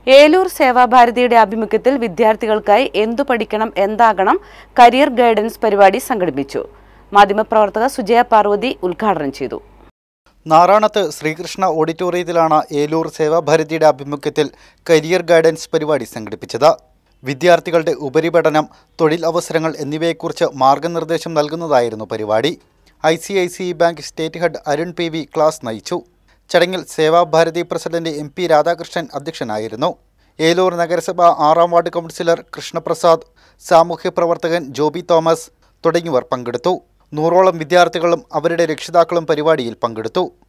ഏലൂർ സേവാഭാരതിയുടെ ആഭിമുഖ്യത്തിൽ വിദ്യാർത്ഥികൾക്കായി എന്തു പഠിക്കണം എന്താകണം കരിയർ ഗൈഡൻസ് പരിപാടി സംഘടിപ്പിച്ചു മാധ്യമപ്രവർത്തക സുജയ പാർവതി ഉദ്ഘാടനം ചെയ്തു നാറാണത്ത് ശ്രീകൃഷ്ണ ഓഡിറ്റോറിയത്തിലാണ് ഏലൂർ സേവാഭാരതിയുടെ ആഭിമുഖ്യത്തിൽ കരിയർ ഗൈഡൻസ് പരിപാടി സംഘടിപ്പിച്ചത് വിദ്യാർത്ഥികളുടെ ഉപരിപഠനം തൊഴിൽ അവസരങ്ങൾ എന്നിവയെക്കുറിച്ച് മാർഗനിർദ്ദേശം നൽകുന്നതായിരുന്നു പരിപാടി I C I C bank state head Arun P V class നയിച്ചു ചടങ്ങിൽ Sevabharati president M P Radhakrishnan അധ്യക്ഷനായിരുന്നു ഏലൂർ നഗരസഭ ആറാം വാർഡ് കൗൺസിലർ കൃഷ്ണപ്രസാദ് സാമൂഹ്യ പ്രവർത്തകൻ ജോബി തോമസ് തുടങ്ങിയവർ പങ്കെടുത്തു നൂറോളം വിദ്യാർത്ഥികളും അവരുടെ രക്ഷിതാക്കളും പരിപാടിയിൽ പങ്കെടുത്തു